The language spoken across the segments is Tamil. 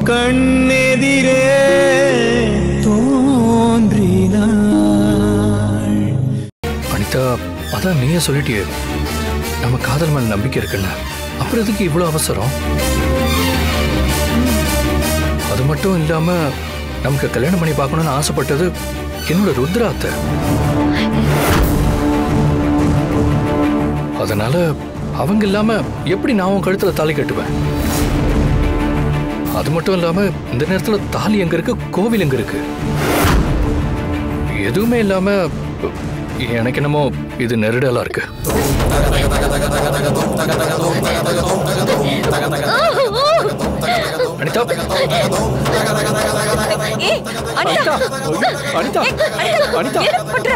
கண்ணெதிரே தோன்றினாள் அனிதா அதான் நீயே சொல்லிட்டியே நம்ம காதல் மேல நம்பிக்கை இருக்குன்னு அப்புறம் எதுக்கு இவ்வளவு அவசரம் அது மட்டும் இல்லாம நமக்கு கல்யாணம் பண்ணி பார்க்கணும்னு ஆசைப்பட்டது என்னோட ருத்ரா அத்தை அதனால அவங்க இல்லாம எப்படி நான் உன் கழுத்துல தாலி கட்டுவேன் அது மட்டும் இல்லாம இந்த நேரத்துல தாலி எங்க இருக்கு கோவில் எங்க இருக்கு எதுவுமே இல்லாம எனக்கு என்னமோ இது நெருடலா இருக்கு அனிதா ஏய் அனிதா அனிதா அனிதா என்ன பண்ற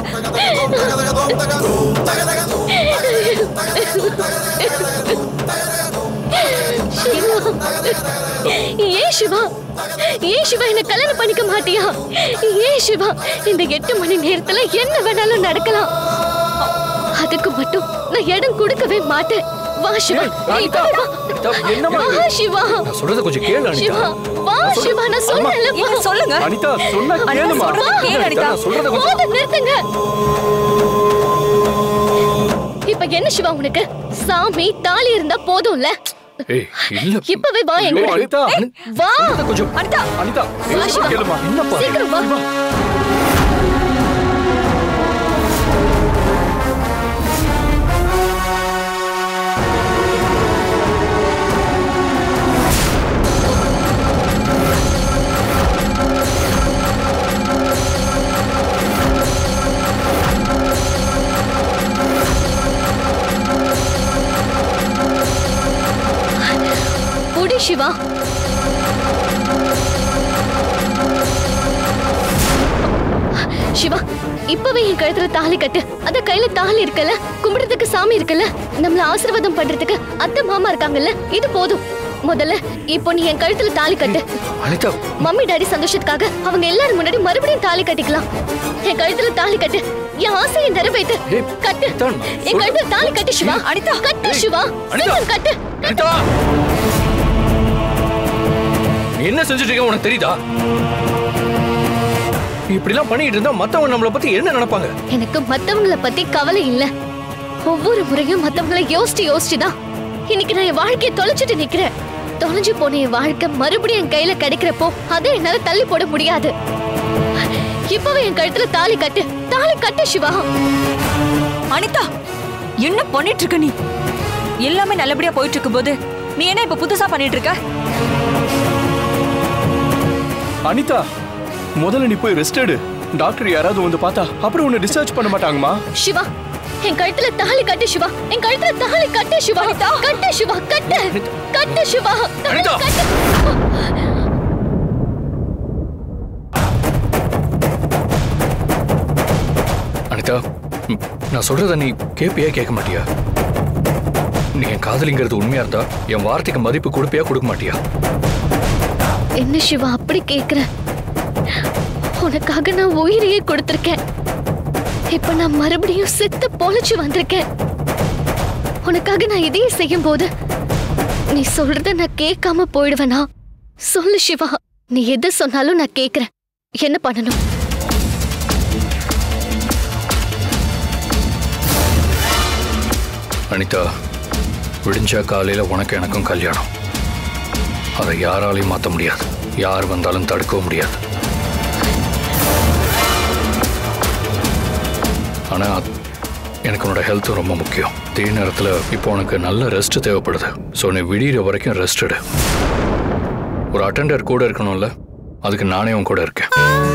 ஏன் சிவா ஏன் சிவா என்ன கல்யாணம் பண்ணிக்க மாட்டியா ஏன் சிவா இந்த எட்டு மணி நேரத்துல என்ன வேணாலும் நடக்கலாம் அதுக்கு மட்டும் நான் இடம் கொடுக்கவே மாட்டேன் வா சிவா ஏய், இப்ப அனிதா, வா. அனிதா, என்னம்மா இது? வா சிவா நான் சொல்றத கொஞ்சம் கேளு அனிதா சிவா வா சிவா நான் சொன்னேன்ல வா. ஏங்க சொல்லுங்க அனிதா சொன்னா அனிதா, கேளுமா சொல்றத கேளு, அனிதா. நான் சொல்றத கொஞ்சம் போதும் நிறுத்துங்க இப்ப என்ன சிவா உனக்கு சாமி தாலி இருந்தா போதும்ல ஏய் இல்ல இப்பவே வா என் ஐயோ, கூட. அனிதா ஏய், வா சொல்றத கொஞ்சம் அனிதா அனிதா வா சிவா கேளுமா என்னப்பா சீக்கிரம் வா புடி சிவா சிவா இப்பவே என் கழுத்துல தாலி கட்டு அத கையில தாலி இருக்குல்ல கும்பிடுறதுக்கு சாமி இருக்குல்ல நம்மள ஆசீர்வாதம் பண்றதுக்கு அத்தை மாமா இருக்காங்கல்ல இது போதும் முதல்ல இப்போ நீ என் கழுத்துல தாலி கட்டு அனிதா மம்மி டாடி சந்தோஷத்துக்காக அவங்க எல்லாரும் முன்னாடி மறுபடியும் தாலி கட்டிக்கலாம் என் கழுத்துல தாலி கட்டு என் ஆசையை நிறைவேத்து ஏய், கட்டு தான், என் சொல். கழுத்துல தாலி கட்டு சிவா அனிதா. கட்டு ஏய், சிவா அனிதா. சீக்கிரம் கட்டு அனிதா நீ என்ன செஞ்சுட்டு இருக்க உனக்கு தெரியுதா நீ இப்படிலாம் பண்ணிட்டு இருந்தா மத்தவங்க நம்மளை பத்தி என்ன நினைப்பாங்க எனக்கு மத்தவங்கள பத்தி கவலை இல்ல ஒவ்வொரு முறையும் மத்தவங்கள யோசிச்சு யோசிச்சு தான் இன்னைக்கு நான் என் வாழ்க்கையை தொலைச்சிட்டு நிக்கிறேன் தொலைஞ்சு போன என் வாழ்க்கை மறுபடியும் என் கையில கிடைக்கிறப்போ அதை என்னால தள்ளி போட முடியாது இப்பவே என் கழுத்துல தாலி கட்டு தாலி கட்டு சிவா அனிதா என்ன பண்ணிட்டு இருக்க நீ எல்லாமே நல்லபடியா போயிட்டு இருக்கும்போது நீ என்ன இப்ப புதுசா பண்ணிட்டு இருக்க அனிதா முதல்ல நீ போய் ரெஸ்ட் எடு டாக்டர் யாராவது வந்து பார்த்தா அப்புறம் உன்னை டிஸ்சார்ஜ் பண்ண மாட்டாங்கம்மா சிவா என் கழுத்துல தாலி கட்டு சிவா என் கழுத்துல தாலி கட்டு சிவா கட்டு சிவா கட்டு கட்டு சிவா தாலி அனிதா. கட்டு அனிதா ம், நான் சொல்றத நீ கேப்பியா கேட்க மாட்டியா நீ என் காதலிங்கிறது உண்மையா இருந்தா என் வார்த்தைக்கு மதிப்பு கொடுப்பியா கொடுக்க மாட்டியா என்ன சிவா அப்படி கேக்குற உனக்காக நான் உயிரையே கொடுத்திருக்கேன் இப்ப நான் மறுபடியும் செத்து பொழைச்சு வந்திருக்கேன் உனக்காக நான் இதையே செய்யும் போது நீ சொல்றத நான் கேட்காம போயிடுவேனா சொல்லு சிவா நீ எது சொன்னாலும் நான் கேக்குறேன் என்ன பண்ணணும் அனிதா விடிஞ்சா காலையில உனக்கு எனக்கும் கல்யாணம் அதை யாராலையும் மாத்த முடியாது யார் வந்தாலும் தடுக்கவும் முடியாது ஆனா எனக்கு உன்னோட ஹெல்த்தும் ரொம்ப முக்கியம் தீ நேரத்தில் இப்போ உனக்கு நல்ல ரெஸ்ட் தேவைப்படுது ஸோ நீ விடிகிற வரைக்கும் ரெஸ்ட் எடு ஒரு அட்டெண்டர் கூட இருக்கணும்ல அதுக்கு நானே உன் கூட இருக்கேன்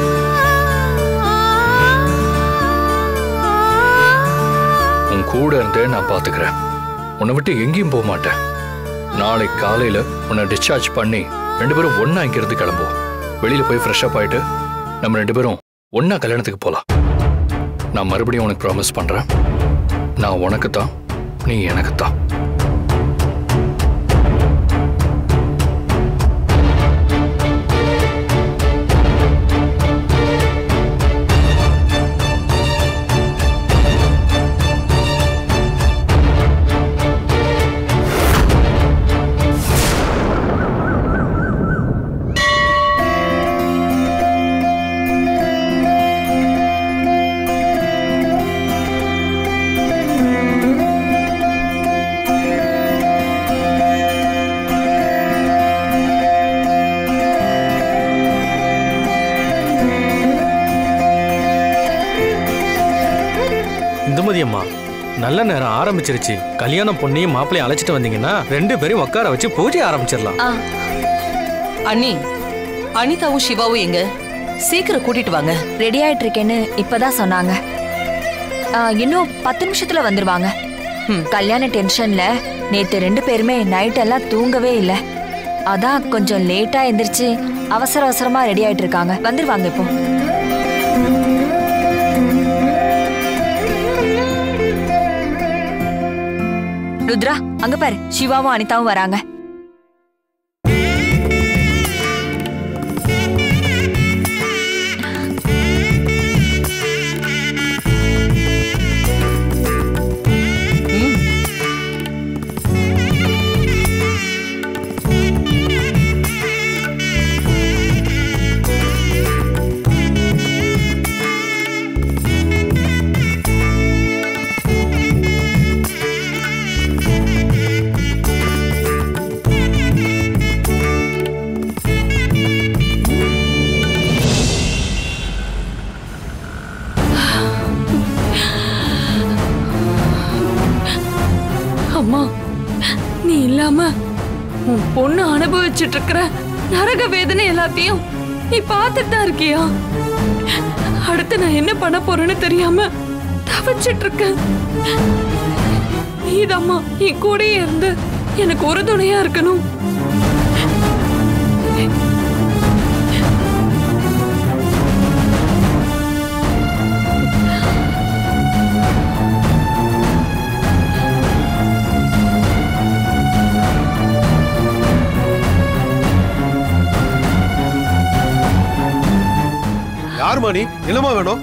உன் கூட இருந்தே நான் பார்த்துக்கிறேன் உன்னை விட்டு எங்கேயும் போக மாட்டேன் நாளை காலையில உன்னை டிஸ்சார்ஜ் பண்ணி ரெண்டு பேரும் ஒண்ணா இங்கிருந்து கிளம்புவோம் வெளியில போய் ஃப்ரெஷ் அப் ஆயிட்டு நம்ம ரெண்டு பேரும் ஒண்ணா கல்யாணத்துக்கு போலாம் நான் மறுபடியும் உனக்கு ப்ராமிஸ் பண்றேன் நான் உனக்கு தான் நீ எனக்கு தான் அம்மா நல்ல நேரம் ஆரம்பிச்சிருச்சு கல்யாணம் பொண்ணையும் மாப்பிளையும் அழைச்சிட்டு வந்தீங்கன்னா ரெண்டு பேரும் உட்கார வச்சு பூஜை ஆரம்பிச்சிடலாம் ஆ அண்ணி அனிதாவும் சிவாவும் எங்க சீக்கிரம் கூட்டிட்டு வாங்க ரெடி ஆயிட்டு இருக்கேன்னு இப்பதான் சொன்னாங்க ஆ, இன்னும் பத்து நிமிஷத்துல வந்துருவாங்க ம், கல்யாண டென்ஷன்ல நேத்து ரெண்டு பேருமே நைட் எல்லாம் தூங்கவே இல்ல அதான் கொஞ்சம் லேட்டா எந்திரிச்சு அவசர அவசரமா ரெடி ஆயிட்டு இருக்காங்க வந்துருவாங்க இப்போ ருத்ரா அங்க பாரு சிவாவும் அனிதாவும் வராங்க அம்மா நீ இல்லாம உன் பொண்ணு அனுபவிச்சுட்டு இருக்கிற நரக வேதனை எல்லாத்தையும் நீ பார்த்துட்டு தான் இருக்கியா அடுத்து நான் என்ன பண்ண போறேன்னு தெரியாம தவிச்சிட்டு இருக்கேன் நீதாம்மா என் கூடயே இருந்து எனக்கு ஒரு துணையா இருக்கணும் யாருமா நீ என்னமா வேணும்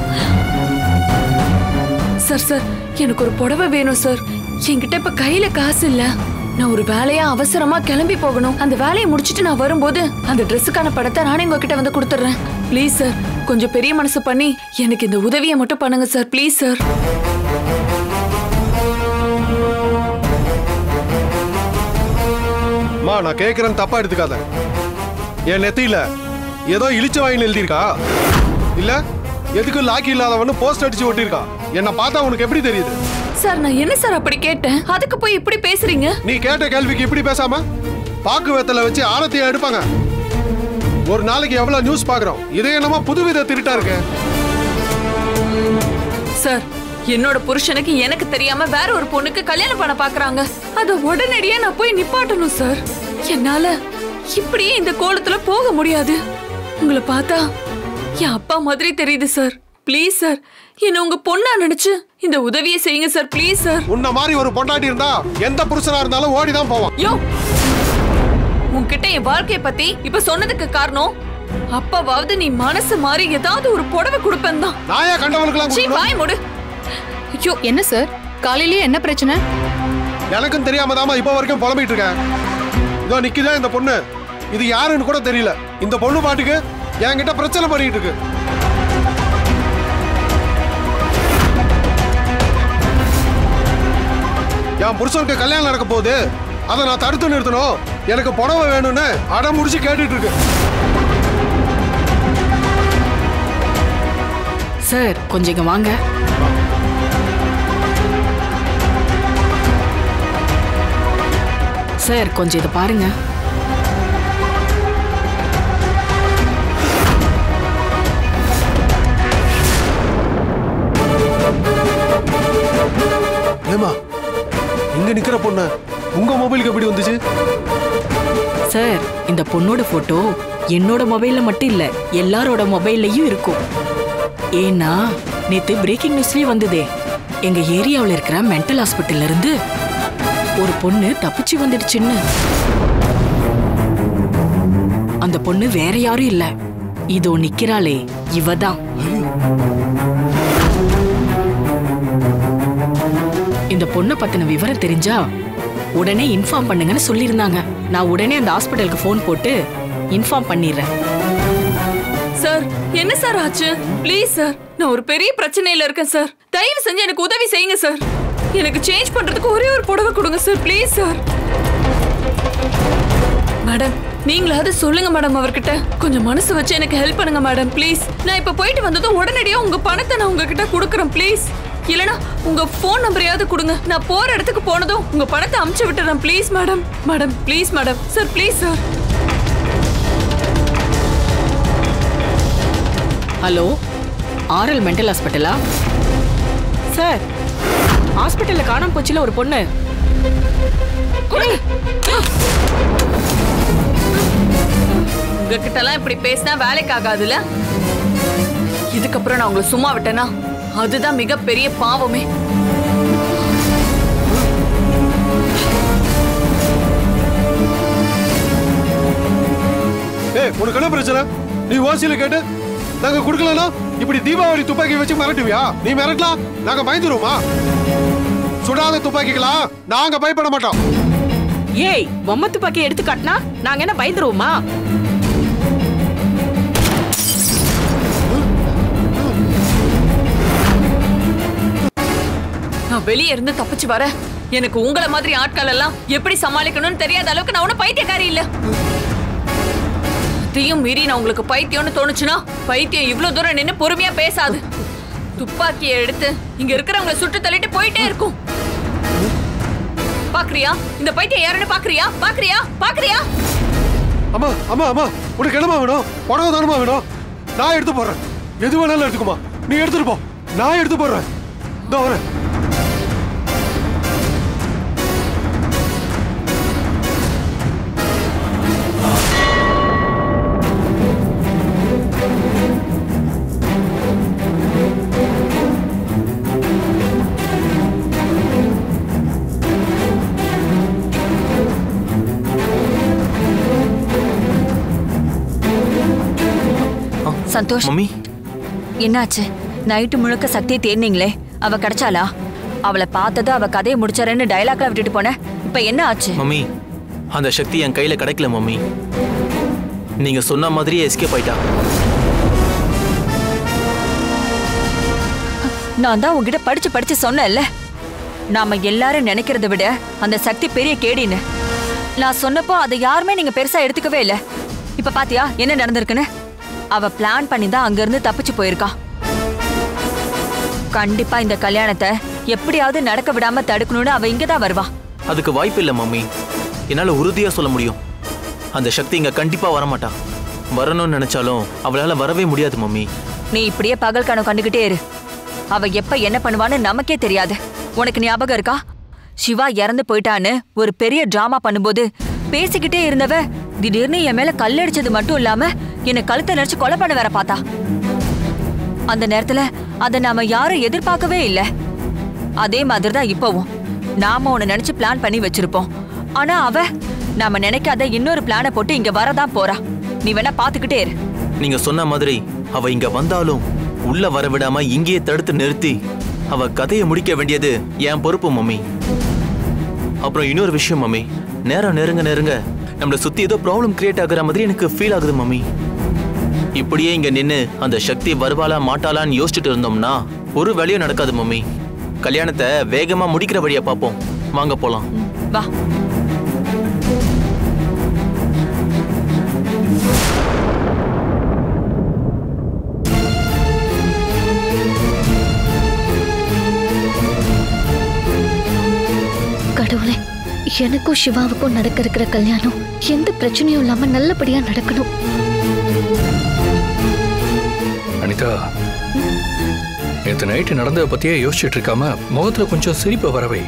சார் சார் எனக்கு ஒரு புடவை வேணும் சார் என்கிட்ட இப்ப கையில காசு இல்ல நான் ஒரு வேலையா அவசரமா கிளம்பி போகணும் அந்த வேலையை முடிச்சிட்டு நான் வரும்போது அந்த ட்ரெஸ்ஸுக்கான படத்தை நானே உங்ககிட்ட வந்து கொடுத்துட்றேன் ப்ளீஸ் சார் கொஞ்சம் பெரிய மனசு பண்ணி எனக்கு இந்த உதவியை மட்டும் பண்ணுங்க சார் ப்ளீஸ் சார் அம்மா நான் கேட்கறேன் தப்பா எடுத்துக்காத என் நெத்தியில ஏதோ இழிச்ச வாயின் எழுதியிருக்கா இல்ல எதுக்கு லாக்கி இல்லாதவனு போஸ்ட் அடிச்சு ஒட்டியிருக்கா என்ன பார்த்தா உனக்கு எப்படி தெரியுது சார் நான் என்ன சார் அப்படி கேட்டேன் அதுக்கு போய் இப்படி பேசுறீங்க நீ கேட்ட கேள்விக்கு இப்படி பேசாம பாக்கு வெத்தல வச்சு ஆரத்தியா எடுப்பாங்க ஒரு நாளைக்கு எவ்வளவு நியூஸ் பாக்குறோம் இதே என்னமோ புதுவித திருட்டா இருக்கு சார் என்னோட புருஷனுக்கு எனக்கு தெரியாம வேற ஒரு பொண்ணுக்கு கல்யாணம் பண்ண பாக்குறாங்க அத உடனடியா நான் போய் நிப்பாட்டணும் சார் என்னால இப்படியே இந்த கோலத்துல போக முடியாது உங்களை பார்த்தா என் அப்பா மாதிரி தெரியுது சார் ப்ளீஸ் சார் என்ன உங்க பொண்ணா நினைச்சு இந்த உதவியை செய்யுங்க சார் ப்ளீஸ் சார் உன்ன மாதிரி ஒரு பொண்டாட்டி இருந்தா எந்த புருஷனா இருந்தாலும் ஓடி தான் போவான் யோ உன்கிட்ட என் வாழ்க்கைய பத்தி இப்ப சொன்னதுக்கு காரணம் அப்பாவாவது நீ மனசு மாறி ஏதாவது ஒரு புடவை கொடுப்பேன் தான் நாயா கண்டவனுக்கெல்லாம் சீ, கொடுக்கணும்? வாய் மூடு ஐயோ என்ன சார் காலையிலேயே என்ன பிரச்சனை எனக்கும் தெரியாம தாமா இப்ப வரைக்கும் புலம்பிட்டு இருக்கேன் இதோ நிக்குதே இந்த பொண்ணு இது யாருன்னு கூட தெரியல இந்த பொண்ணு பாட்டுக்கு என்கிட்ட பிரச்சனை பண்ணிட்டு இருக்கு என் புருஷனுக்கு கல்யாணம் நடக்க போகுது அதை நான் தடுத்து நிறுத்தணும் எனக்கு புடவை வேணும்னு அடம் முடிச்சு கேட்டுட்டு இருக்கு சார் கொஞ்சம் இங்க வாங்க சார் கொஞ்சம் இதை பாருங்க ஏமா இங்க நிக்கிற பொண்ணு உங்க மொபைலுக்கு எப்படி வந்துச்சு சார் இந்த பொண்ணோட போட்டோ என்னோட மொபைல்ல மட்டும் இல்ல எல்லாரோட மொபைல்லையும் இருக்கும் ஏன்னா நேத்து பிரேக்கிங் நியூஸ்லயே வந்ததே எங்க ஏரியாவுல இருக்கிற மென்டல் ஹாஸ்பிட்டல்ல இருந்து ஒரு பொண்ணு தப்பிச்சு வந்துடுச்சுன்னு அந்த பொண்ணு வேற யாரும் இல்ல இதோ நிக்கிறாளே இவதான் இந்த பொண்ணை பத்தின விவரம் தெரிஞ்சா உடனே இன்ஃபார்ம் பண்ணுங்கன்னு சொல்லியிருந்தாங்க நான் உடனே அந்த ஹாஸ்பிட்டலுக்கு ஃபோன் போட்டு இன்ஃபார்ம் பண்ணிடுறேன் சார் என்ன சார் ஆச்சு ப்ளீஸ் சார் நான் ஒரு பெரிய பிரச்சனையில இருக்கேன் சார் தயவு செஞ்சு எனக்கு உதவி செய்யுங்க சார் எனக்கு சேஞ்ச் பண்றதுக்கு ஒரே ஒரு புடவை கொடுங்க சார் ப்ளீஸ் சார் மேடம் நீங்களாவது சொல்லுங்க மேடம் அவர்கிட்ட கொஞ்சம் மனசு வச்சு எனக்கு ஹெல்ப் பண்ணுங்க மேடம் ப்ளீஸ் நான் இப்ப போயிட்டு வந்ததும் உடனடியா உங்க பணத்தை நான் உங்ககிட்ட கொடுக்குறேன் ப்ளீஸ் இல்லனா உங்க ஃபோன் நம்பரையாவது கொடுங்க நான் போற இடத்துக்கு போனதும் உங்க பணத்தை அமுச்சு விட்டுறேன் please madam madam please madam sir please sir hello RL mental ஹாஸ்பிட்டலா சார் ஹாஸ்பிட்டல்ல காணாம போச்சுல ஒரு பொண்ணு உங்ககிட்ட எல்லாம் இப்படி பேசினா வேலைக்கு ஆகாதுல்ல இதுக்கப்புறம் நான் உங்களை சும்மா விட்டேனா அதுதான் மிகப்பெரிய பாவமே ஏய் உனக்கு என்ன பிரச்சனை நீ ஓசியில கேட்டு நாங்க கொடுக்கலனா இப்படி தீபாவளி துப்பாக்கி வச்சு மிரட்டுவியா நீ மிரட்டலாம் நாங்க பயந்துருவோமா சுடாத துப்பாக்கிகளா நாங்க பயப்பட மாட்டோம் ஏய் பொம்மை துப்பாக்கி எடுத்து காட்டினா நாங்க என்ன பயந்துருவோமா நான் வெளியே இருந்து தப்பிச்சு வர எனக்கு உங்கள மாதிரி ஆட்கள் எல்லாம் எப்படி சமாளிக்கணும்னு தெரியாத அளவுக்கு நான் ஒன்னும் பைத்தியக்காரி இல்ல அதையும் மீறி நான் உங்களுக்கு பைத்தியம்னு தோணுச்சுன்னா பைத்தியம் இவ்வளவு தூரம் நின்னு பொறுமையா பேசாது துப்பாக்கியை எடுத்து இங்க இருக்கிறவங்கள சுட்டு தள்ளிட்டு போயிட்டே இருக்கும் பாக்குறியா இந்த பைத்தியம் யாருன்னு பாக்குறியா பாக்குறியா பாக்குறியா அம்மா அம்மா அம்மா உனக்கு என்னமா வேணும் புடவை தானமா வேணும் நான் எடுத்து போடுறேன் எது வேணாலும் எடுத்துக்குமா நீ எடுத்துட்டு போ நான் எடுத்து போடுறேன் இதோ வரேன் சந்தோஷ் மம்மி என்னாச்சு நைட்டு முழுக்க சக்தியை தேடினீங்களே அவ கிடைச்சாளா அவளை பார்த்தது அவ கதையை முடிச்சாரேன்னு டயலாக்ல விட்டுட்டு போன இப்ப என்ன ஆச்சு மம்மி அந்த சக்தி என் கையில கிடைக்கல மம்மி நீங்க சொன்ன மாதிரியே எஸ்கேப் ஆயிட்டா நான் தான் உங்ககிட்ட படிச்சு படிச்சு சொன்னேன்ல நாம எல்லாரும் நினைக்கிறத விட அந்த சக்தி பெரிய கேடின்னு நான் சொன்னப்போ அதை யாருமே நீங்க பெருசா எடுத்துக்கவே இல்ல இப்ப பாத்தியா என்ன நடந்திருக்குன்னு அவ பிளான் பண்ணி தான் அங்க இருந்து தப்பிச்சு போயிருக்கா கண்டிப்பா இந்த கல்யாணத்தை எப்படியாவது நடக்க விடாம தடுக்கணும்னு அவ இங்க தான் வருவா அதுக்கு வாய்ப்பு இல்லை மம்மி என்னால உறுதியா சொல்ல முடியும் அந்த சக்தி இங்க கண்டிப்பா வரமாட்டா வரணும்னு நினைச்சாலும் அவளால வரவே முடியாது மம்மி நீ இப்படியே பகல் கனவு கண்டுகிட்டே இரு அவ எப்ப என்ன பண்ணுவான்னு நமக்கே தெரியாது உனக்கு ஞாபகம் இருக்கா சிவா இறந்து போயிட்டான்னு ஒரு பெரிய டிராமா பண்ணும்போது பேசிக்கிட்டே இருந்தவ திடீர்னு என் மேல கல்லடிச்சது மட்டும் இல்லாம என்னை கழுத்தை நடிச்சு கொலை பண்ண வேற பார்த்தா அந்த நேரத்துல அத நாம யாரும் எதிர்பார்க்கவே இல்ல அதே மாதிரி தான் இப்பவும் நாம உன்னை நினைச்சு பிளான் பண்ணி வச்சிருப்போம் ஆனா அவ நாம நினைக்காத இன்னொரு பிளானை போட்டு இங்க வரதான் போறா நீ வேணா பாத்துக்கிட்டே இரு நீங்க சொன்ன மாதிரி அவ இங்க வந்தாலும் உள்ள வர விடாம இங்கேயே தடுத்து நிறுத்தி அவ கதையை முடிக்க வேண்டியது என் பொறுப்பு மம்மி அப்புறம் இன்னொரு விஷயம் மம்மி நேரம் நெருங்க நெருங்க நம்மள சுத்தி ஏதோ ப்ராப்ளம் கிரியேட் ஆகுற மாதிரி எனக்கு ஃபீல் ஆகுது மம்மி இப்படியே இங்க நின்னு அந்த சக்தி வருவாளா மாட்டாளான்னு யோசிச்சுட்டு இருந்தோம்னா ஒரு வேலையும் நடக்காது மம்மி கல்யாணத்தை வேகமா முடிக்கிற வழியா பார்ப்போம் வாங்க போலாம் வா கடவுளே எனக்கும் சிவாவுக்கும் நடக்க இருக்கிற கல்யாணம் எந்த பிரச்சனையும் இல்லாம நல்லபடியா நடக்கணும் அனிதா நேற்று நைட்டு நடந்ததை பத்தியே யோசிச்சுட்டு இருக்காம முகத்துல கொஞ்சம் சிரிப்பு வரவை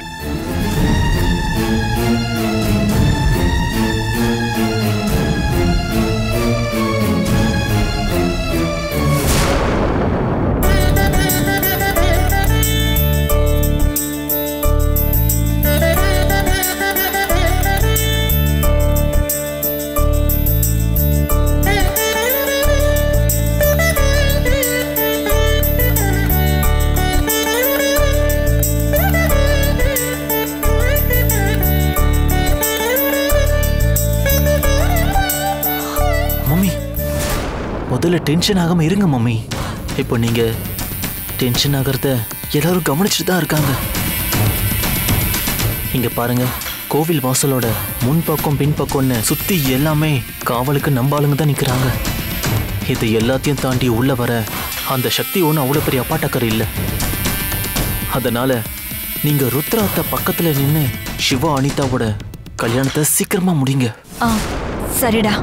மம்மி முதல்ல டென்ஷன் ஆகாம இருங்க மம்மி இப்போ நீங்க டென்ஷன் ஆகிறத எல்லாரும் கவனிச்சுட்டு தான் இருக்காங்க இங்க பாருங்க கோவில் வாசலோட முன்பக்கம் பின்பக்கம்னு சுத்தி எல்லாமே காவலுக்கு நம்பாளுங்க தான் நிக்கிறாங்க இது எல்லாத்தையும் தாண்டி உள்ள வர அந்த சக்தி ஒன்றும் அவ்வளோ பெரிய அப்பாட்டக்கர் இல்லை அதனால நீங்க ருத்ராத்த பக்கத்துல நின்னு சிவா அனிதாவோட கல்யாணத்தை சீக்கிரமா முடிங்க ஆ சரிடா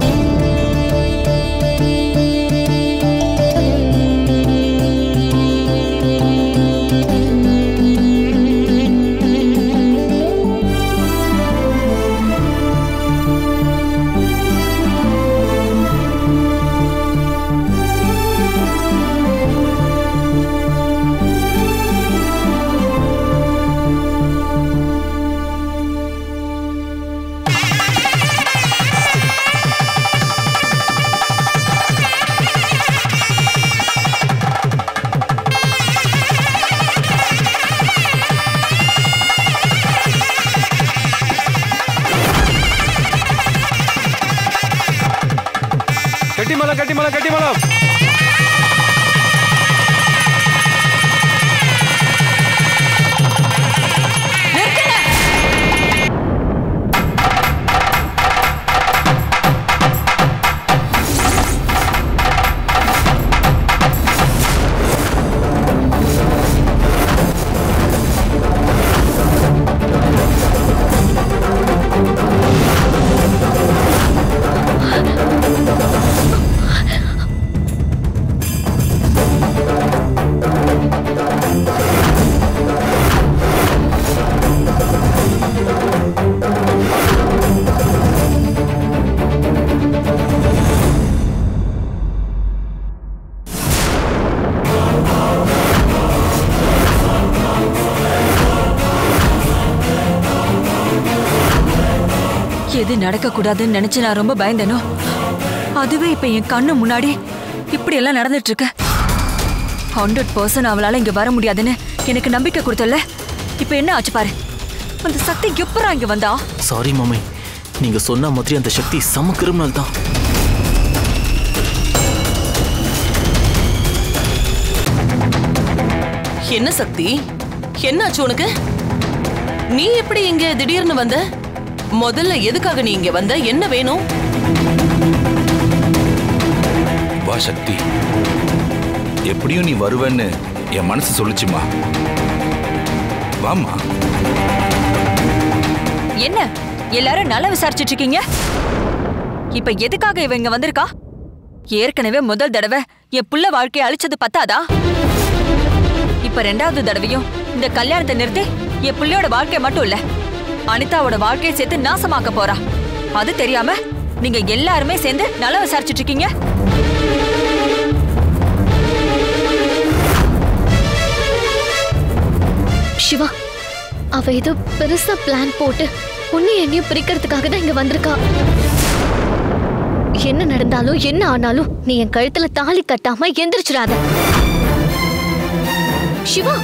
கட்டிமலம் கட்டிமலம் கட்டிமலம் எது நடக்க கூடாதுன்னு நினைச்சு நான் ரொம்ப பயந்தேனோ அதுவே இப்ப என் கண்ணு முன்னாடி இப்படி எல்லாம் நடந்துட்டு இருக்கு ஹண்ட்ரட் பர்சன்ட் அவளால இங்க வர முடியாதுன்னு எனக்கு நம்பிக்கை கொடுத்தல இப்ப என்ன ஆச்சு பாரு அந்த சக்தி எப்பரா இங்க வந்தா சாரி மம்மி நீங்க சொன்ன மாதிரி அந்த சக்தி செம கிரிமினல் தான் என்ன சக்தி என்னாச்சு உனக்கு நீ எப்படி இங்க திடீர்னு வந்த முதல்ல எதுக்காக நீ இங்க வந்த என்ன வேணும் வா சக்தி எப்படியும் நீ வருவேன்னு என் மனசு சொல்லுச்சுமா வாமா என்ன எல்லாரும் நல்லா விசாரிச்சிட்டு இருக்கீங்க இப்ப எதுக்காக இவ இங்க வந்திருக்கா ஏற்கனவே முதல் தடவை என் புள்ள வாழ்க்கையை அழிச்சது பத்தாதா இப்ப ரெண்டாவது தடவையும் இந்த கல்யாணத்தை நிறுத்தி என் புள்ளையோட வாழ்க்கை மட்டும் இல்ல அனிதாவோட வாழ்க்கையை சேர்த்து நாசமாக்க போறா அது தெரியாம நீங்க எல்லாருமே சேர்ந்து நல்லா விசாரிச்சிட்டு இருக்கீங்க சிவா அவ ஏதோ பெருசா பிளான் போட்டு உன்னை என்னையும் பிரிக்கிறதுக்காக தான் இங்க வந்திருக்கா என்ன நடந்தாலும் என்ன ஆனாலும் நீ என் கழுத்துல தாலி கட்டாம எந்திரிச்சிடாத சிவா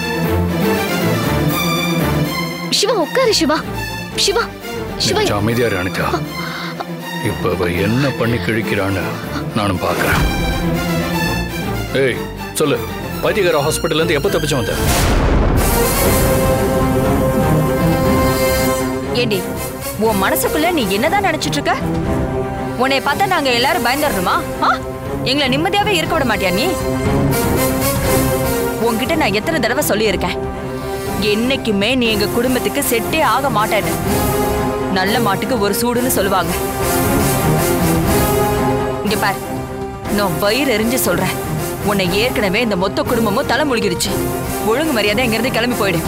சிவா உட்காரு சிவா சிவா சிவா கொஞ்சம் அமைதியா இரு, அனிதா இப்ப அவ என்ன பண்ணி கிழிக்கிறான்னு நானும் பார்க்கறேன் ஏய் சொல்லு பைத்தியகார ஹாஸ்பிட்டல்ல இருந்து எப்ப தப்பிச்சு வந்த ஏண்டி உன் மனசுக்குள்ள நீ என்னதான் நினைச்சிட்டு இருக்க உன்னை பார்த்தா நாங்க எல்லாரும் பயந்துடுறோமா ஆ? எங்களை நிம்மதியாவே இருக்க விட மாட்டியா நீ உன்கிட்ட நான் எத்தனை தடவை சொல்லியிருக்கேன் என்னைக்குமே நீ எங்க குடும்பத்துக்கு செட்டே ஆக மாட்டேன்னு நல்ல மாட்டுக்கு ஒரு சூடுன்னு சொல்லுவாங்க இங்க பார் நான் வயிறு எரிஞ்சு சொல்றேன் உன்னை ஏற்கனவே இந்த மொத்த குடும்பமும் தலை முழுகிருச்சு ஒழுங்கு மரியாதை இங்கிருந்து கிளம்பி போயிடு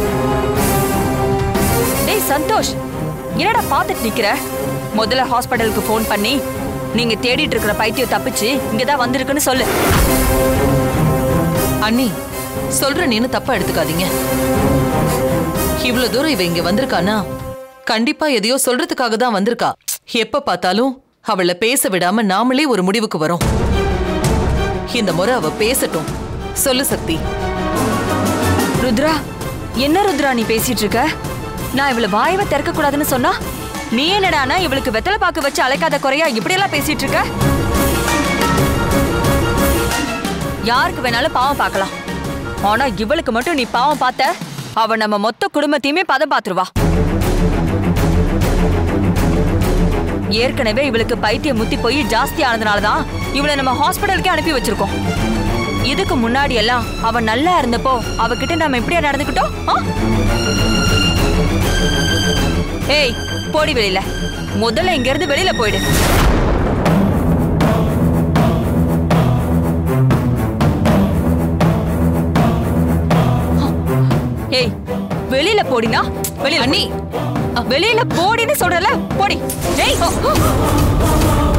டேய் சந்தோஷ் என்னடா பார்த்துட்டு நிக்கிற முதல்ல ஹாஸ்பிட்டலுக்கு ஃபோன் பண்ணி நீங்க தேடிட்டு இருக்கிற பைத்தியம் தப்பிச்சு இங்க தான் வந்திருக்குன்னு சொல்லு அண்ணி சொல்ற நீனு தப்பா எடுத்துக்காதீங்க இவ்வளவு தூரம் இவ இங்க வந்திருக்கானா கண்டிப்பா எதையோ சொல்றதுக்காக தான் வந்திருக்கா எப்ப பார்த்தாலும் அவளை பேச விடாம நாமளே ஒரு முடிவுக்கு வரோம் இந்த முறை அவ பேசட்டும் சொல்லு சக்தி ருத்ரா என்ன ருத்ரா நீ பேசிட்டு இருக்க நான் இவள வாயவை திறக்க கூடாதுன்னு சொன்னா நீ என்னடானா இவளுக்கு வெத்தலை பாக்கு வச்சு அழைக்காத குறையா இப்படி எல்லாம் பேசிட்டு இருக்க யாருக்கு வேணாலும் பாவம் பார்க்கலாம் ஆனா இவளுக்கு மட்டும் நீ பாவம் பார்த்த அவ நம்ம மொத்த குடும்பத்தையுமே பதம் பார்த்துருவா ஏற்கனவே இவளுக்கு பைத்தியம் முத்தி போய் ஜாஸ்தி ஆனதுனாலதான் இவளை நம்ம ஹாஸ்பிட்டலுக்கே அனுப்பி வச்சிருக்கோம் இதுக்கு முன்னாடி எல்லாம் அவ நல்லா இருந்தப்போ அவகிட்ட நம்ம எப்படியா நடந்துக்கிட்டோம் ஆ? ஏய் போடி வெளியில முதல்ல இங்க இருந்து வெளியில போயிடு ஏய் வெளியில போடினா வெளியில அண்ணி வெளியில போடின்னு சொல்றல போடி ஏய்